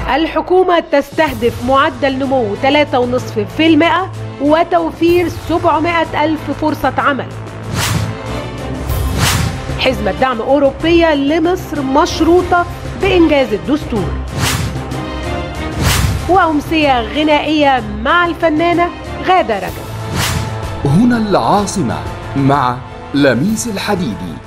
الحكومة تستهدف معدل نمو 3.5% وتوفير 700 ألف فرصة عمل حزمة دعم أوروبية لمصر مشروطة بإنجاز الدستور وأمسية غنائية مع الفنانة غادة رجب هنا العاصمة مع لميس الحديدي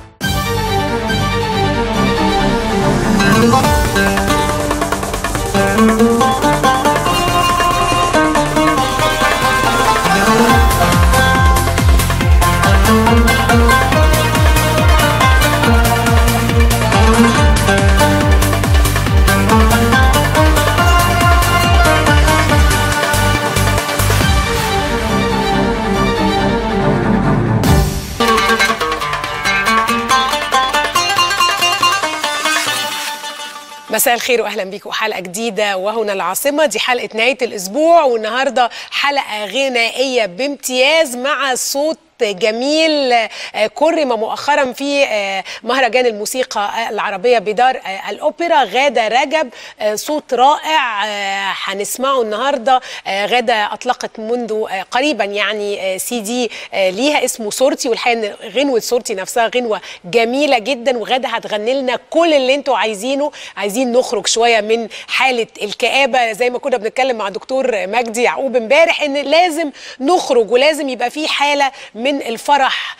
مساء الخير واهلا بيكم حلقه جديده وهنا العاصمه دي حلقه نهايه الاسبوع والنهارده حلقه غنائيه بامتياز مع صوت جميل كرم مؤخرا في مهرجان الموسيقى العربية بدار الأوبرا غادة رجب صوت رائع هنسمعه النهاردة غادة أطلقت منذ قريبا يعني سي دي ليها اسمه صورتي والحقيقة إن غنوة صورتي نفسها غنوة جميلة جدا وغادة هتغني لنا كل اللي انتوا عايزينه عايزين نخرج شوية من حالة الكآبة زي ما كنا بنتكلم مع دكتور مجدي يعقوب امبارح ان لازم نخرج ولازم يبقى في حالة من من الفرح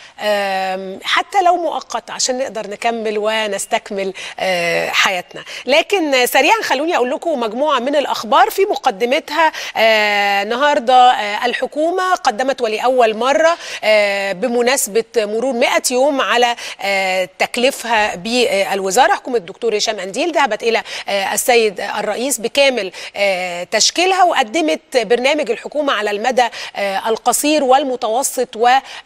حتى لو مؤقت عشان نقدر نكمل ونستكمل حياتنا لكن سريعا خلوني اقول لكم مجموعه من الاخبار في مقدمتها النهارده الحكومه قدمت ولاول مره بمناسبه مرور 100 يوم على تكليفها بالوزاره حكومه الدكتور هشام انديل ذهبت الى السيد الرئيس بكامل تشكيلها وقدمت برنامج الحكومه على المدى القصير والمتوسط و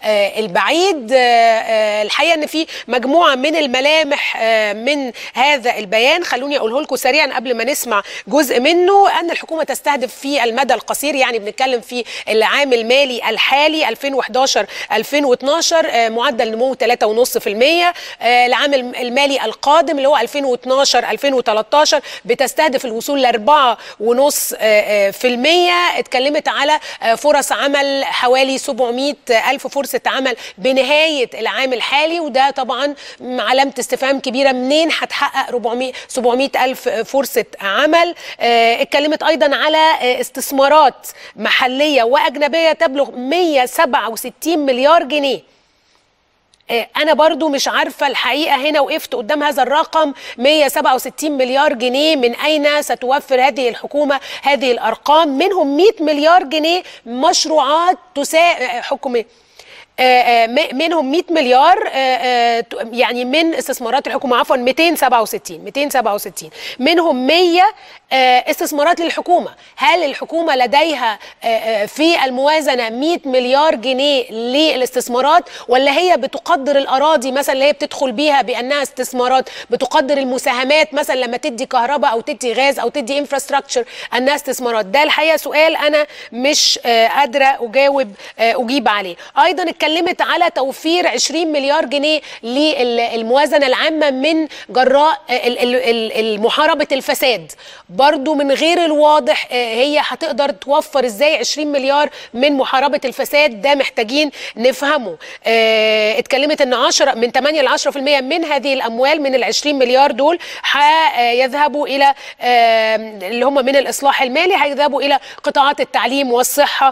البعيد الحقيقه ان في مجموعه من الملامح من هذا البيان خلوني اقوله لكم سريعا قبل ما نسمع جزء منه ان الحكومه تستهدف في المدى القصير يعني بنتكلم في العام المالي الحالي 2011 2012 معدل نمو 3.5% العام المالي القادم اللي هو 2012 2013 بتستهدف الوصول ل 4.5% اتكلمت على فرص عمل حوالي 700 ألف فرصة عمل بنهاية العام الحالي وده طبعا علامة استفهام كبيرة منين هتحقق 400 700 ألف فرصة عمل اه اتكلمت أيضا على استثمارات محلية وأجنبية تبلغ 167 مليار جنيه انا برضو مش عارفة الحقيقة هنا وقفت قدام هذا الرقم 167 مليار جنيه من اين ستوفر هذه الحكومة هذه الارقام منهم 100 مليار جنيه مشروعات تسا حكومية منهم 100 مليار يعني من استثمارات الحكومه عفوا 267 267 منهم 100 استثمارات للحكومه هل الحكومه لديها في الموازنه 100 مليار جنيه للاستثمارات ولا هي بتقدر الاراضي مثلا اللي هي بتدخل بيها بانها استثمارات بتقدر المساهمات مثلا لما تدي كهرباء او تدي غاز او تدي انفراستراكشر انها استثمارات ده الحقيقه سؤال انا مش قادره اجاوب اجيب عليه ايضا اتكلمت على توفير 20 مليار جنيه للموازنه العامه من جراء محاربه الفساد برضو من غير الواضح هي هتقدر توفر ازاي 20 مليار من محاربه الفساد ده محتاجين نفهمه اتكلمت ان 10 من 8 ل 10% من هذه الاموال من ال 20 مليار دول هيذهبوا الى اللي هم من الاصلاح المالي هيذهبوا الى قطاعات التعليم والصحه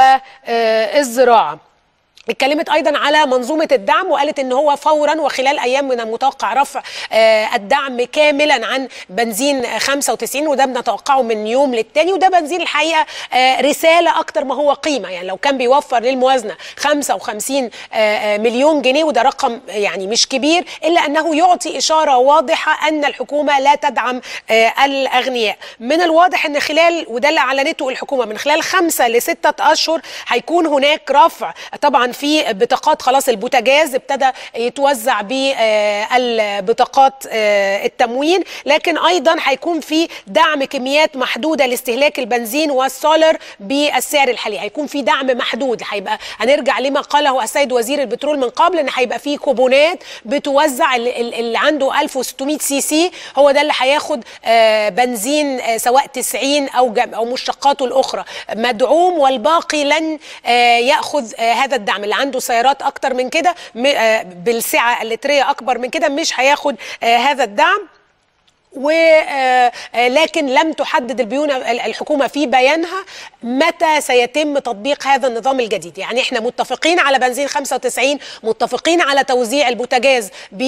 والزراعه اتكلمت ايضا على منظومه الدعم وقالت ان هو فورا وخلال ايام من المتوقع رفع الدعم كاملا عن بنزين 95 وده بنتوقعه من يوم للتاني وده بنزين الحقيقه رساله اكتر ما هو قيمه يعني لو كان بيوفر للموازنه 55 مليون جنيه وده رقم يعني مش كبير الا انه يعطي اشاره واضحه ان الحكومه لا تدعم الاغنياء من الواضح ان خلال وده اللي اعلنته الحكومه من خلال خمسة لستة اشهر هيكون هناك رفع طبعا ايضا في بطاقات خلاص البوتاجاز ابتدى يتوزع بالبطاقات التموين لكن ايضا هيكون في دعم كميات محدوده لاستهلاك البنزين والسولر بالسعر الحالي هيكون في دعم محدود هيبقى هنرجع لما قاله السيد وزير البترول من قبل ان هيبقى في كوبونات بتوزع اللي عنده 1600 سي سي هو ده اللي هياخد بنزين سواء 90 او او مشتقاته الاخرى مدعوم والباقي لن ياخذ هذا الدعم اللي عنده سيارات اكتر من كده بالسعه اللتريه اكبر من كده مش هياخد هذا الدعم ولكن لم تحدد البيون الحكومه في بيانها متى سيتم تطبيق هذا النظام الجديد يعني احنا متفقين على بنزين 95 متفقين على توزيع البوتاجاز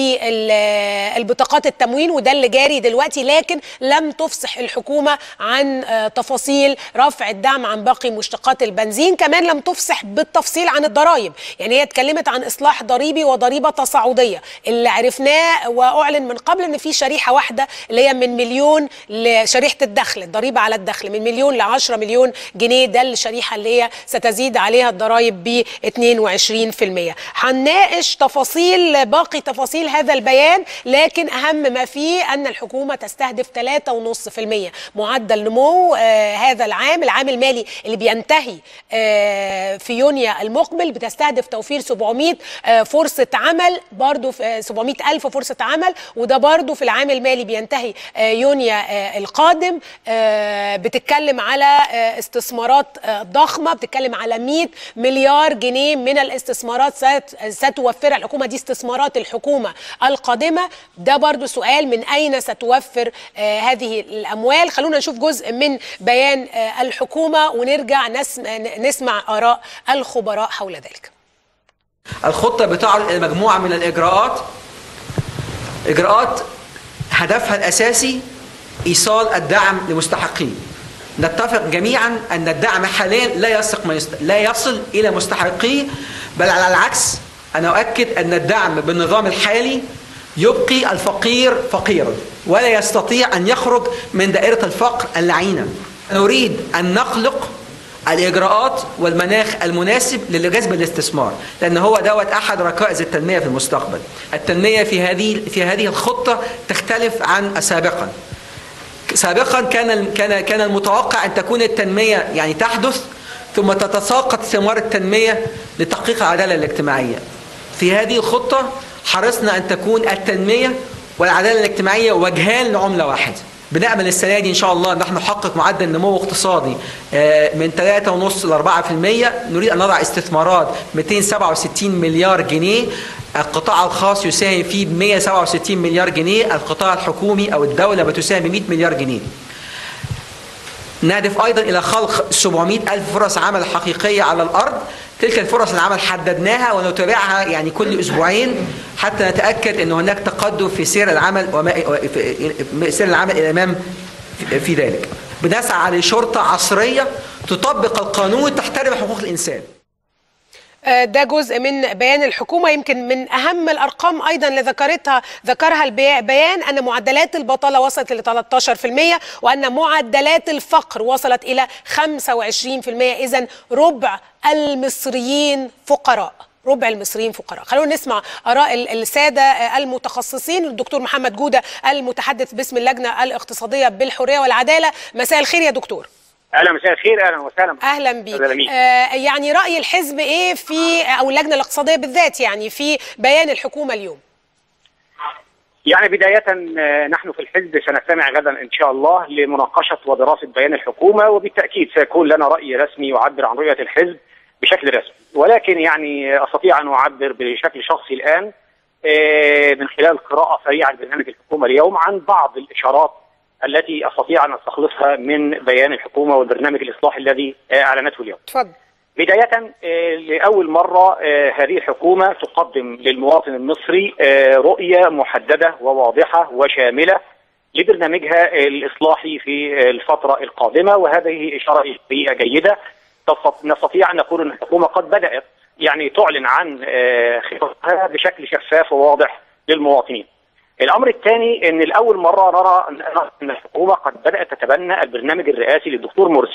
بالبطاقات التموين وده اللي جاري دلوقتي لكن لم تفصح الحكومه عن تفاصيل رفع الدعم عن باقي مشتقات البنزين كمان لم تفصح بالتفصيل عن الضرائب يعني هي اتكلمت عن اصلاح ضريبي وضريبه تصاعديه اللي عرفناه واعلن من قبل ان في شريحه واحده اللي هي من مليون لشريحه الدخل الضريبه على الدخل من مليون ل 10 مليون جنيه ده الشريحه اللي هي ستزيد عليها الضرائب ب 22% هنناقش تفاصيل باقي تفاصيل هذا البيان لكن اهم ما فيه ان الحكومه تستهدف 3.5% معدل نمو آه هذا العام العام المالي اللي بينتهي آه في يونيو المقبل بتستهدف توفير 700 آه فرصه عمل برضو في 700 الف فرصه عمل وده برضو في العام المالي بينتهي يونيو القادم بتتكلم على استثمارات ضخمه بتتكلم على 100 مليار جنيه من الاستثمارات ستوفرها الحكومه دي استثمارات الحكومه القادمه ده برضو سؤال من اين ستوفر هذه الاموال خلونا نشوف جزء من بيان الحكومه ونرجع نسمع اراء الخبراء حول ذلك الخطه بتعرض مجموعه من الاجراءات اجراءات هدفها الأساسي إيصال الدعم لمستحقيه نتفق جميعا أن الدعم حاليا لا يصل يست... لا يصل إلى مستحقيه بل على العكس أنا أؤكد أن الدعم بالنظام الحالي يبقي الفقير فقيرا ولا يستطيع أن يخرج من دائرة الفقر اللعينة نريد أن نخلق الإجراءات والمناخ المناسب لجذب الاستثمار لأن هو دوت أحد ركائز التنمية في المستقبل التنمية في هذه في هذه الخطة تختلف عن سابقا سابقا كان كان كان المتوقع أن تكون التنمية يعني تحدث ثم تتساقط ثمار التنمية لتحقيق العدالة الاجتماعية في هذه الخطة حرصنا أن تكون التنمية والعدالة الاجتماعية وجهان لعملة واحدة بنأمل السنة دي إن شاء الله أن نحن نحقق معدل نمو اقتصادي من 3.5 ل 4% نريد أن نضع استثمارات 267 مليار جنيه القطاع الخاص يساهم فيه ب 167 مليار جنيه القطاع الحكومي أو الدولة بتساهم ب 100 مليار جنيه نهدف أيضا إلى خلق 700 ألف فرص عمل حقيقية على الأرض تلك الفرص العمل حددناها ونتابعها يعني كل أسبوعين حتى نتأكد أن هناك تقدم في سير العمل وما في سير العمل إلى الأمام في ذلك بنسعى لشرطة عصرية تطبق القانون تحترم حقوق الإنسان ده جزء من بيان الحكومه يمكن من اهم الارقام ايضا اللي ذكرتها ذكرها البيان ان معدلات البطاله وصلت ل 13% وان معدلات الفقر وصلت الى 25% اذا ربع المصريين فقراء ربع المصريين فقراء خلونا نسمع اراء الساده المتخصصين الدكتور محمد جوده المتحدث باسم اللجنه الاقتصاديه بالحريه والعداله مساء الخير يا دكتور اهلا مساء الخير اهلا وسهلا اهلا بيك آه يعني راي الحزب ايه في او اللجنه الاقتصاديه بالذات يعني في بيان الحكومه اليوم يعني بداية نحن في الحزب سنستمع غدا إن شاء الله لمناقشة ودراسة بيان الحكومة وبالتأكيد سيكون لنا رأي رسمي يعبر عن رؤية الحزب بشكل رسمي ولكن يعني أستطيع أن أعبر بشكل شخصي الآن من خلال قراءة سريعة لبرنامج الحكومة اليوم عن بعض الإشارات التي استطيع ان استخلصها من بيان الحكومه والبرنامج الاصلاحي الذي اعلنته اليوم. تفضل. بدايه لاول مره هذه الحكومه تقدم للمواطن المصري رؤيه محدده وواضحه وشامله لبرنامجها الاصلاحي في الفتره القادمه وهذه اشاره جيده نستطيع ان نقول ان الحكومه قد بدات يعني تعلن عن خططها بشكل شفاف وواضح للمواطنين. الامر الثاني ان لاول مره نرى ان الحكومه قد بدات تتبنى البرنامج الرئاسي للدكتور مرسي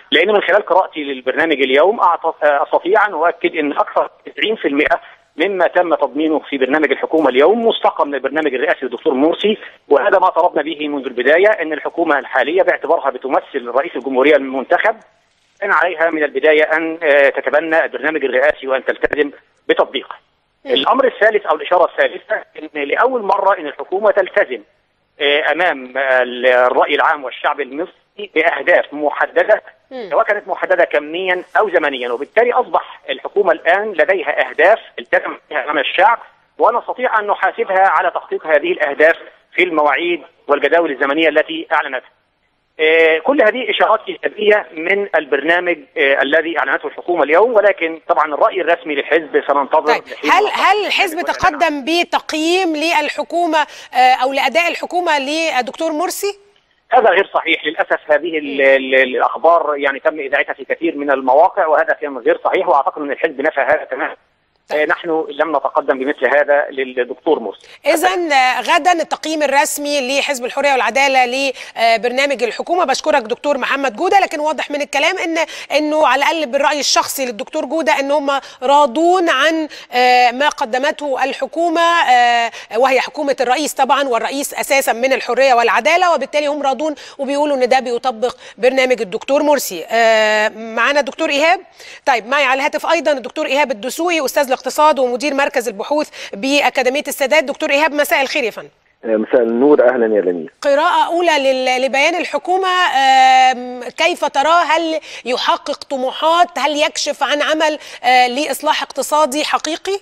لان من خلال قراءتي للبرنامج اليوم أعط- استطيع ان اؤكد ان اكثر من 90% مما تم تضمينه في برنامج الحكومه اليوم مستقى من البرنامج الرئاسي للدكتور مرسي وهذا ما طلبنا به منذ البدايه ان الحكومه الحاليه باعتبارها بتمثل رئيس الجمهوريه المنتخب كان عليها من البدايه ان آه، تتبنى البرنامج الرئاسي وان تلتزم بتطبيقه. الامر الثالث او الاشاره الثالثه ان لاول مره ان الحكومه تلتزم آه، امام آه، الراي العام والشعب المصري باهداف محدده سواء كانت محدده كميا او زمنيا وبالتالي اصبح الحكومه الان لديها اهداف التزم بها امام الشعب ونستطيع ان نحاسبها على تحقيق هذه الاهداف في المواعيد والجداول الزمنيه التي اعلنتها. آه، كل هذه اشارات ايجابيه من البرنامج آه، الذي اعلنته الحكومه اليوم ولكن طبعا الراي الرسمي للحزب سننتظر طيب لحين هل وصل هل الحزب البرنامج تقدم بتقييم للحكومه آه، او لاداء الحكومه لدكتور مرسي؟ هذا غير صحيح للاسف هذه ال ال الاخبار يعني تم اذاعتها في كثير من المواقع وهذا كان غير صحيح واعتقد ان الحزب نفى هذا تماما آه، نحن لم نتقدم بمثل هذا للدكتور مرسي اذا غدا التقييم الرسمي لحزب الحريه والعداله لبرنامج الحكومه بشكرك دكتور محمد جوده لكن واضح من الكلام ان انه على الاقل بالراي الشخصي للدكتور جوده ان هم راضون عن آه، ما قدمته الحكومه آه، وهي حكومه الرئيس طبعا والرئيس اساسا من الحريه والعداله وبالتالي هم راضون وبيقولوا ان ده بيطبق برنامج الدكتور مرسي آه، معانا الدكتور ايهاب طيب معي على الهاتف ايضا الدكتور ايهاب الدسوقي استاذ الاقتصاد ومدير مركز البحوث باكاديميه السادات دكتور ايهاب مساء الخير يا فندم مساء النور اهلا يا لميس قراءة أولى لل- لبيان الحكومة آم، كيف تراه هل يحقق طموحات هل يكشف عن عمل آه، لإصلاح اقتصادي حقيقي؟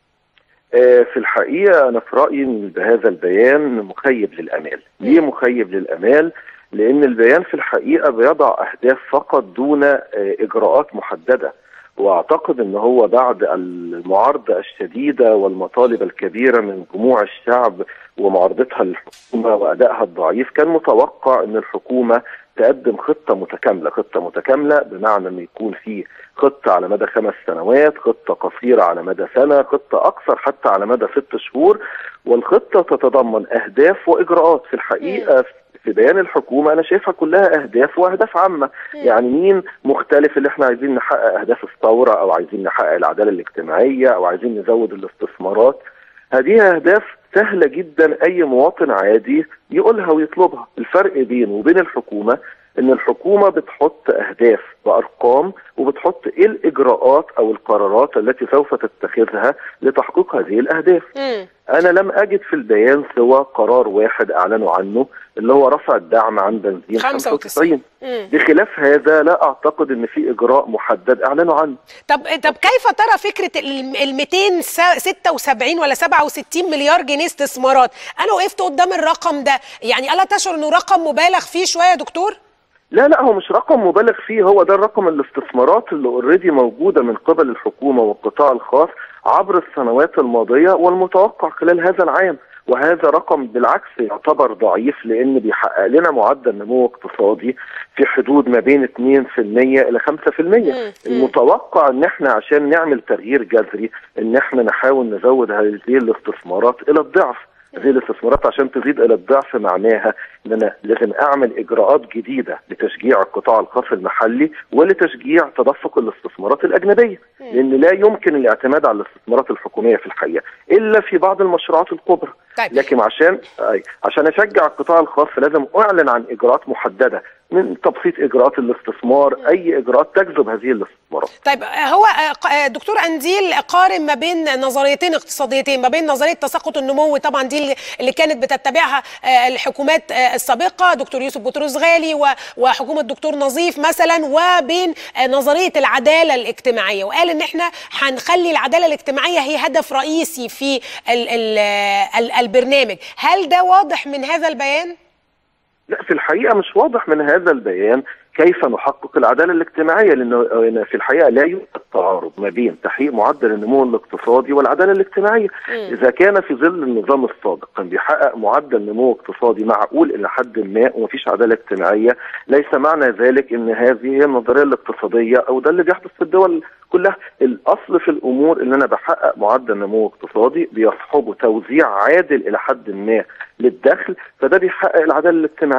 آه، في الحقيقه انا في رايي ان بهذا البيان مخيب للامال ليه مخيب للامال لان البيان في الحقيقه بيضع اهداف فقط دون آه، اجراءات محدده واعتقد ان هو بعد المعارضه الشديده والمطالب الكبيره من جموع الشعب ومعارضتها للحكومه وادائها الضعيف كان متوقع ان الحكومه تقدم خطه متكامله، خطه متكامله بمعنى ان يكون في خطه على مدى خمس سنوات، خطه قصيره على مدى سنه، خطه اقصر حتى على مدى ست شهور، والخطه تتضمن اهداف واجراءات، في الحقيقه في بيان الحكومه انا شايفها كلها اهداف واهداف عامه، يعني مين مختلف اللي احنا عايزين نحقق اهداف الثوره او عايزين نحقق العداله الاجتماعيه او عايزين نزود الاستثمارات، هذه اهداف سهله جدا اي مواطن عادي يقولها ويطلبها، الفرق بينه وبين الحكومه ان الحكومه بتحط اهداف بارقام وبتحط ايه الاجراءات او القرارات التي سوف تتخذها لتحقيق هذه الاهداف. مم. انا لم اجد في البيان سوى قرار واحد اعلنوا عنه اللي هو رفع الدعم عن بنزين 95. 95 مم. بخلاف هذا لا اعتقد ان في اجراء محدد اعلنوا عنه طب طب كيف ترى فكره ال ال 276 ولا 67 مليار جنيه استثمارات؟ انا وقفت قدام الرقم ده، يعني الا تشعر انه رقم مبالغ فيه شويه يا دكتور؟ لا لا هو مش رقم مبالغ فيه هو ده الرقم الاستثمارات اللي اوريدي موجوده من قبل الحكومه والقطاع الخاص عبر السنوات الماضيه والمتوقع خلال هذا العام وهذا رقم بالعكس يعتبر ضعيف لان بيحقق لنا معدل نمو اقتصادي في حدود ما بين 2% الى 5% المتوقع ان احنا عشان نعمل تغيير جذري ان احنا نحاول نزود هذه الاستثمارات الى الضعف هذه الاستثمارات عشان تزيد الى الضعف معناها ان انا لازم اعمل اجراءات جديده لتشجيع القطاع الخاص المحلي ولتشجيع تدفق الاستثمارات الاجنبيه لان لا يمكن الاعتماد على الاستثمارات الحكوميه في الحقيقه الا في بعض المشروعات الكبرى طيب. لكن عشان أي عشان اشجع القطاع الخاص لازم اعلن عن اجراءات محدده من تبسيط اجراءات الاستثمار اي اجراءات تجذب هذه الاستثمارات طيب هو دكتور انديل قارن ما بين نظريتين اقتصاديتين ما بين نظريه تساقط النمو طبعا دي اللي كانت بتتبعها الحكومات السابقه دكتور يوسف بطرس غالي وحكومه دكتور نظيف مثلا وبين نظريه العداله الاجتماعيه وقال ان احنا هنخلي العداله الاجتماعيه هي هدف رئيسي في ال ال ال البرنامج هل ده واضح من هذا البيان؟ لا في الحقيقه مش واضح من هذا البيان كيف نحقق العداله الاجتماعيه لانه في الحقيقه لا يوجد تعارض ما بين تحقيق معدل النمو الاقتصادي والعداله الاجتماعي م. اذا كان في ظل النظام السابق كان بيحقق معدل نمو اقتصادي معقول الى حد ما ومفيش عداله اجتماعيه ليس معنى ذلك ان هذه هي النظريه الاقتصاديه او ده اللي بيحدث في الدول كلها الاصل في الامور ان انا بحقق معدل نمو اقتصادي بيصحبه توزيع عادل الى حد ما للدخل فده بيحقق العداله الاجتماعيه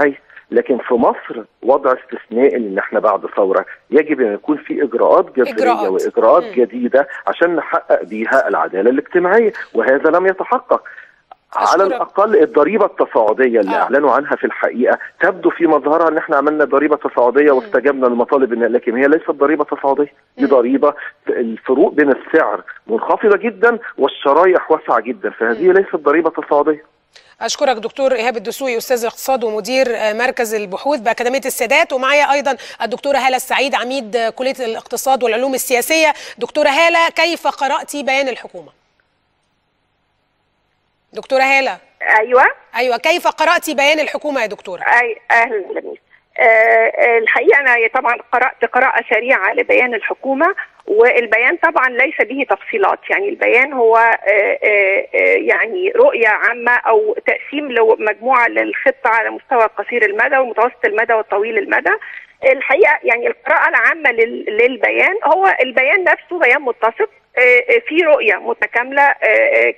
لكن في مصر وضع استثنائي لان احنا بعد ثوره يجب ان يكون في اجراءات جذريه إجراءات. واجراءات مم. جديده عشان نحقق بيها العداله الاجتماعيه وهذا لم يتحقق على أشكرك. الاقل الضريبه التصاعديه اللي آه. آه. اعلنوا عنها في الحقيقه تبدو في مظهرها ان احنا عملنا ضريبه تصاعديه واستجبنا للمطالب إن- لكن هي ليست ضريبه تصاعديه دي ضريبه الفروق بين السعر منخفضه جدا والشرايح واسعه جدا فهذه ليست ضريبه تصاعديه اشكرك دكتور ايهاب الدسوقي استاذ الاقتصاد ومدير آه، مركز البحوث باكاديميه السادات ومعايا ايضا الدكتوره هاله السعيد عميد آه، كليه الاقتصاد والعلوم السياسيه دكتوره هاله كيف قراتي بيان الحكومه دكتوره هاله ايوه ايوه كيف قراتي بيان الحكومه يا دكتوره اي اهلا لميس آه، آه، الحقيقه انا طبعا قرات قراءه سريعه لبيان الحكومه والبيان طبعا ليس به تفصيلات يعني البيان هو آه، آه، آه، يعني رؤيه عامه او تقسيم لمجموعه للخطه على مستوى قصير المدى والمتوسط المدى والطويل المدى الحقيقه يعني القراءه العامه لل- للبيان هو البيان نفسه بيان متسق آه، آه، في رؤيه متكامله آه، آه،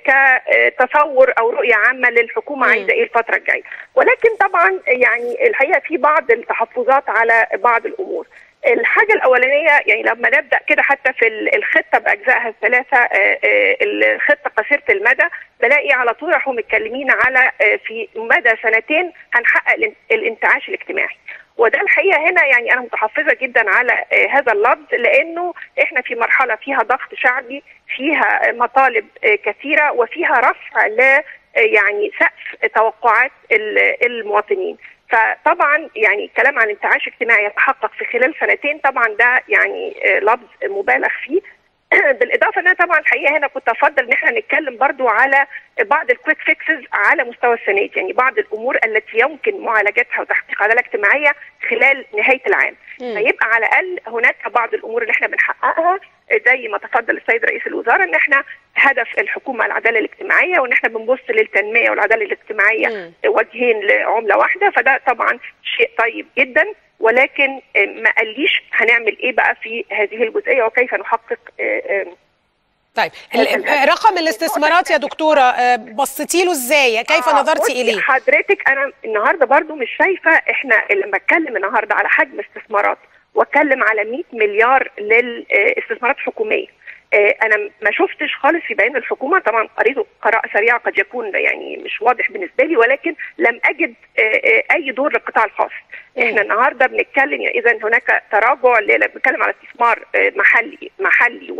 كتصور او رؤيه عامه للحكومه مم. عايزه ايه الفتره الجايه ولكن طبعا يعني الحقيقه في بعض التحفظات على بعض الامور الحاجه الاولانيه يعني لما نبدا كده حتى في ال- الخطه باجزائها الثلاثه آه، آه، الخطه قصيره المدى بلاقي على طول راحوا متكلمين على آه، في مدى سنتين هنحقق الان- الانتعاش الاجتماعي وده الحقيقه هنا يعني انا متحفظه جدا على آه، هذا اللفظ لانه احنا في مرحله فيها ضغط شعبي فيها آه، مطالب آه، كثيره وفيها رفع ل آه، يعني سقف توقعات ال- المواطنين فطبعا يعني الكلام عن انتعاش اجتماعي يتحقق في خلال سنتين طبعا ده يعني آه، لفظ مبالغ فيه بالاضافه ان انا طبعا الحقيقه هنا كنت افضل ان احنا نتكلم برضو على بعض الكويك فيكسز على مستوى السنه دي، يعني بعض الامور التي يمكن معالجتها وتحقيق عداله اجتماعيه خلال نهايه العام مم. فيبقى على الاقل هناك بعض الامور اللي احنا بنحققها زي ما تفضل السيد رئيس الوزراء ان احنا هدف الحكومه العداله الاجتماعيه وان احنا بنبص للتنميه والعداله الاجتماعيه مم. وجهين لعمله واحده فده طبعا شيء طيب جدا ولكن آه، ما قاليش هنعمل ايه بقى في هذه الجزئيه وكيف نحقق آه، آه، طيب ال- آه، رقم الاستثمارات يا دكتوره آه، بصيتي له ازاي كيف آه، نظرتي بصي اليه حضرتك انا النهارده برضو مش شايفه احنا لما اتكلم النهارده على حجم استثمارات واتكلم على 100 مليار للاستثمارات حكوميه آه، انا ما شفتش خالص في بيان الحكومه طبعا قريته قراءه سريعه قد يكون يعني مش واضح بالنسبه لي ولكن لم اجد آه، آه، اي دور للقطاع الخاص احنا النهارده بنتكلم يعني اذا هناك تراجع ل- بنتكلم على استثمار آه، محلي محلي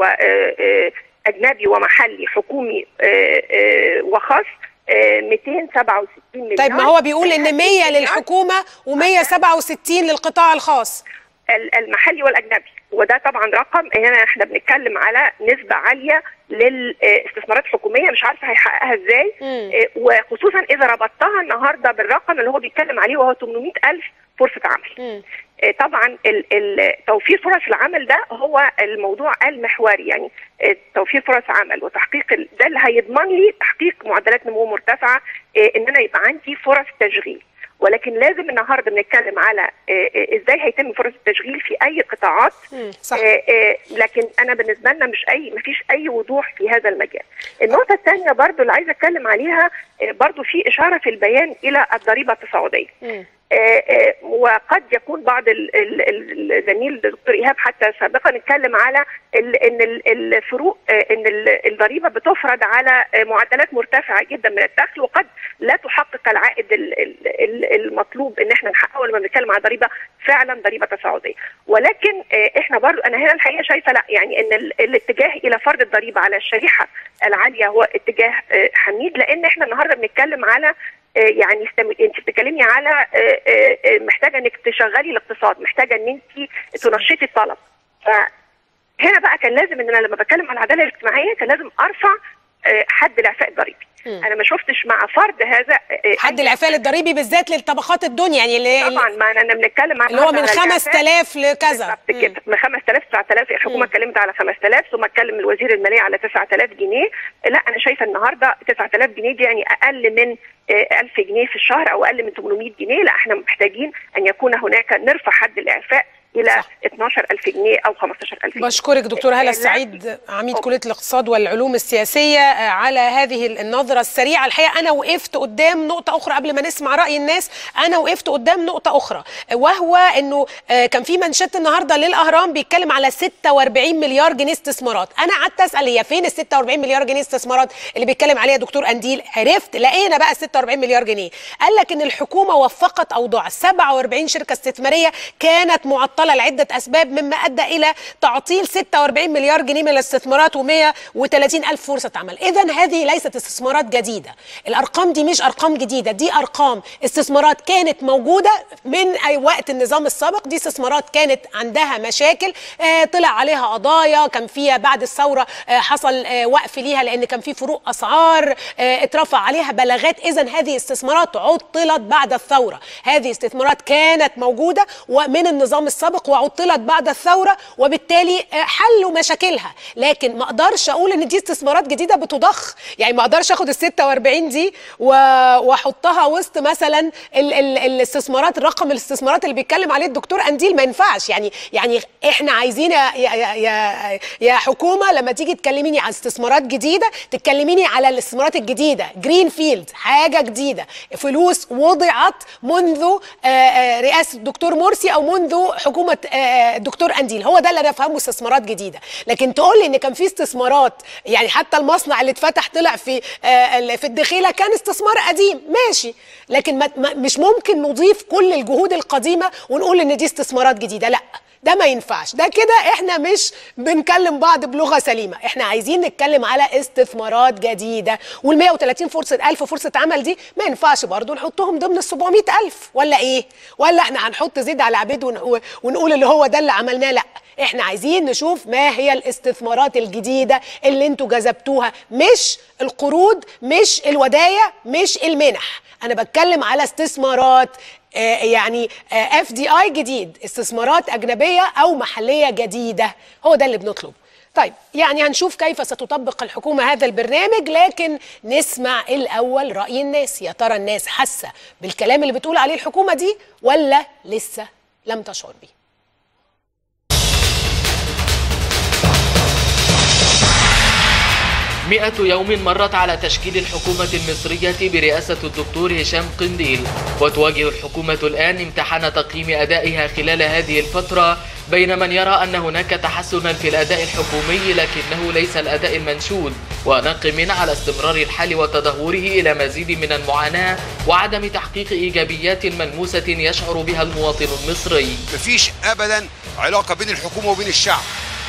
واجنبي ومحلي حكومي آه، آه، وخاص آه، 267 مليار طيب ما هو بيقول ان 100 مليار للحكومه و167 للقطاع الخاص ال- المحلي والاجنبي وده طبعا رقم هنا احنا بنتكلم على نسبه عاليه للاستثمارات الحكوميه مش عارفه هيحققها ازاي مم. آه، وخصوصا اذا ربطتها النهارده بالرقم اللي هو بيتكلم عليه وهو 800 الف فرصه عمل مم. آه، طبعا ال- ال- توفير فرص العمل ده هو الموضوع المحوري يعني آه، توفير فرص عمل وتحقيق ال- ده اللي هيضمن لي تحقيق معدلات نمو مرتفعه آه، ان انا يبقى عندي فرص تشغيل ولكن لازم النهارده بنتكلم على آه، آه، ازاي هيتم فرص التشغيل في اي قطاعات مم. صح آه، آه، لكن انا بالنسبه لنا مش اي مفيش اي وضوح في هذا المجال. النقطه الثانيه برضو اللي عايزه اتكلم عليها آه، برضو في اشاره في البيان الى الضريبه التصاعديه. مم. آه، آه، وقد يكون بعض ال- ال- ال- الزميل الدكتور ايهاب حتى سابقا اتكلم على ال- ان ال- الفروق آه، ان ال- الضريبه بتفرض على آه، معدلات مرتفعه جدا من الدخل وقد لا تحقق العائد ال- ال- ال- المطلوب ان احنا نحققه لما بنتكلم على ضريبه فعلا ضريبه تصاعديه ولكن آه، احنا برضو انا هنا الحقيقه شايفه لا يعني ان ال- الاتجاه الى فرض الضريبه على الشريحه العاليه هو اتجاه آه، حميد لان احنا النهارده بنتكلم على آه، يعني استم... انت بتتكلمي على آه، آه، آه، محتاجه انك تشغلي الاقتصاد محتاجه ان انت تنشطي الطلب فهنا بقى كان لازم ان انا لما بتكلم عن العداله الاجتماعيه كان لازم ارفع آه، حد الاعفاء الضريبي مم. انا ما شفتش مع فرض هذا آه، حد أي- العفال الضريبي بالذات للطبقات الدنيا يعني اللي, طبعا ما انا أنا بنتكلم عن اللي هو من على الإعفاء. 5000 لكذا بالظبط كده من 5000 9000 الحكومه اتكلمت على 5000 ثم اتكلم الوزير الماليه على 9000 جنيه لا انا شايفه النهارده 9000 جنيه دي يعني اقل من آه، 1000 جنيه في الشهر او اقل من 800 جنيه لا احنا محتاجين ان يكون هناك نرفع حد الاعفاء الى صح. 12000 جنيه او 15000 جنيه بشكرك دكتور هالة لا. السعيد عميد أوكي. كلية الاقتصاد والعلوم السياسية آه، على هذه النظرة السريعة الحقيقة أنا وقفت قدام نقطة أخرى قبل ما نسمع رأي الناس أنا وقفت قدام نقطة أخرى آه، وهو أنه آه، كان في منشط النهاردة للأهرام بيتكلم على 46 مليار جنيه استثمارات أنا قعدت أسأل هي فين ال 46 مليار جنيه استثمارات اللي بيتكلم عليها دكتور أنديل عرفت لقينا بقى 46 مليار جنيه قال لك ان الحكومه وفقت اوضاع 47 شركه استثماريه كانت معطله لعده اسباب مما ادى الى تعطيل 46 مليار جنيه من الاستثمارات و130 الف فرصه عمل اذا هذه ليست استثمارات جديده الارقام دي مش ارقام جديده دي ارقام استثمارات كانت موجوده من اي وقت النظام السابق دي استثمارات كانت عندها مشاكل آه طلع عليها قضايا كان فيها بعد الثوره آه حصل آه وقف ليها لان كان في فروق اسعار آه اترفع عليها بلاغات اذا هذه استثمارات عطلت بعد الثوره هذه استثمارات كانت موجوده ومن النظام السابق وعطلت بعد الثوره وبالتالي آه حلوا مشاكلها لكن ما اقدرش اقول ان دي استثمارات جديده بتضخ يعني ما اقدرش اخد ال 46 دي و- واحطها وسط مثلا ال ال الاستثمارات الرقم الاستثمارات اللي بيتكلم عليه الدكتور انديل ما ينفعش يعني يعني احنا عايزين يا يا يا, يا حكومه لما تيجي تكلميني عن استثمارات جديده تكلميني على الاستثمارات الجديده جرين فيلد حاجه جديده فلوس وضعت منذ آه، آه، رئاسه الدكتور مرسي او منذ حكومه آه، الدكتور انديل هو ده اللي انا افهمه استثمارات جديده لكن تقول لي ان كان في استثمارات يعني حتى المصنع اللي اتفتح طلع في آه، في الدخيله كان استثمار قديم ماشي لكن ما ما- مش ممكن نضيف كل الجهود القديمه ونقول ان دي استثمارات جديده لا ده ما ينفعش ده كده احنا مش بنكلم بعض بلغه سليمه احنا عايزين نتكلم على استثمارات جديده وال 130 فرصه الف فرصه عمل دي ما ينفعش برضو نحطهم ضمن ال 700 الف ولا ايه ولا احنا هنحط زيد على عبيد ون- ونقول اللي هو ده اللي عملناه لا احنا عايزين نشوف ما هي الاستثمارات الجديده اللي انتوا جذبتوها مش القروض مش الودايع مش المنح انا بتكلم على استثمارات آه، يعني اف دي اي جديد استثمارات اجنبيه او محليه جديده هو ده اللي بنطلبه طيب يعني هنشوف كيف ستطبق الحكومه هذا البرنامج لكن نسمع الاول راي الناس يا ترى الناس حاسه بالكلام اللي بتقول عليه الحكومه دي ولا لسه لم تشعر بيه مئة يوم مرت على تشكيل الحكومة المصرية برئاسة الدكتور هشام قنديل وتواجه الحكومة الآن امتحان تقييم أدائها خلال هذه الفترة بين من يرى أن هناك تحسنا في الأداء الحكومي لكنه ليس الأداء المنشود وناقم على استمرار الحال وتدهوره إلى مزيد من المعاناة وعدم تحقيق إيجابيات ملموسة يشعر بها المواطن المصري مفيش ابدا علاقه بين الحكومه وبين الشعب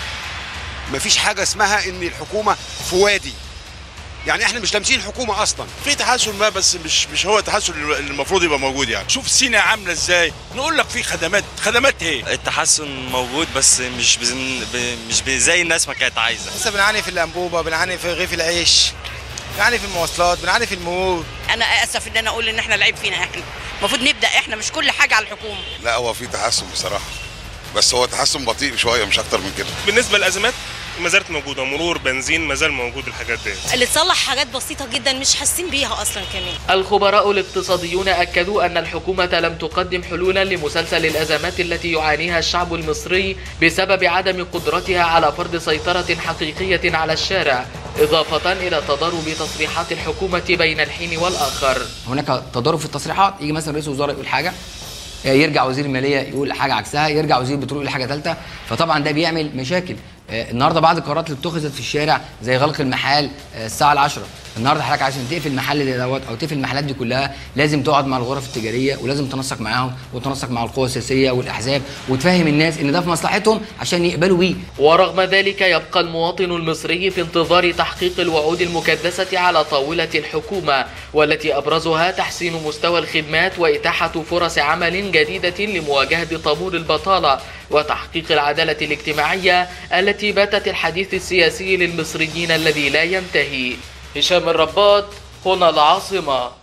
مفيش حاجه اسمها ان الحكومه في وادي يعني احنا مش لامسين الحكومه اصلا في تحسن ما بس مش مش هو التحسن اللي المفروض يبقى موجود يعني شوف سينا عامله ازاي نقول لك في خدمات خدمات ايه التحسن موجود بس مش بزن ب- مش ب- زي الناس ما كانت عايزه لسه بنعاني في الانبوبه بنعاني في رغيف العيش بنعاني في المواصلات بنعاني في المرور انا اسف ان انا اقول ان احنا العيب فينا احنا المفروض نبدا احنا مش كل حاجه على الحكومه لا هو في تحسن بصراحه بس هو تحسن بطيء شويه مش اكتر من كده بالنسبه للازمات ما زالت موجوده مرور بنزين ما زال موجود الحاجات دي اللي تصلح حاجات بسيطه جدا مش حاسين بيها اصلا كمان الخبراء الاقتصاديون أكدوا أن الحكومة لم تقدم حلولا لمسلسل الأزمات التي يعانيها الشعب المصري بسبب عدم قدرتها على فرض سيطرة حقيقية على الشارع إضافة إلى تضارب تصريحات الحكومة بين الحين والآخر هناك تضارب في التصريحات يجي مثلا رئيس الوزراء يقول حاجه يرجع وزير الماليه يقول حاجه عكسها يرجع وزير البترول يقول حاجه ثالثه فطبعا ده بيعمل مشاكل آه، النهارده بعض القرارات اللي اتخذت في الشارع زي غلق المحال آه، الساعه 10 النهارده حضرتك عشان تقفل المحل ده دوت او تقفل المحلات دي كلها لازم تقعد مع الغرف التجاريه ولازم تنسق معاهم وتنسق مع القوى السياسيه والاحزاب وتفهم الناس ان ده في مصلحتهم عشان يقبلوا بيه ورغم ذلك يبقى المواطن المصري في انتظار تحقيق الوعود المكدسة على طاولة الحكومة والتي أبرزها تحسين مستوى الخدمات وإتاحة فرص عمل جديدة لمواجهة طابور البطالة وتحقيق العدالة الاجتماعية التي باتت الحديث السياسي للمصريين الذي لا ينتهي هشام الرباط هنا العاصمة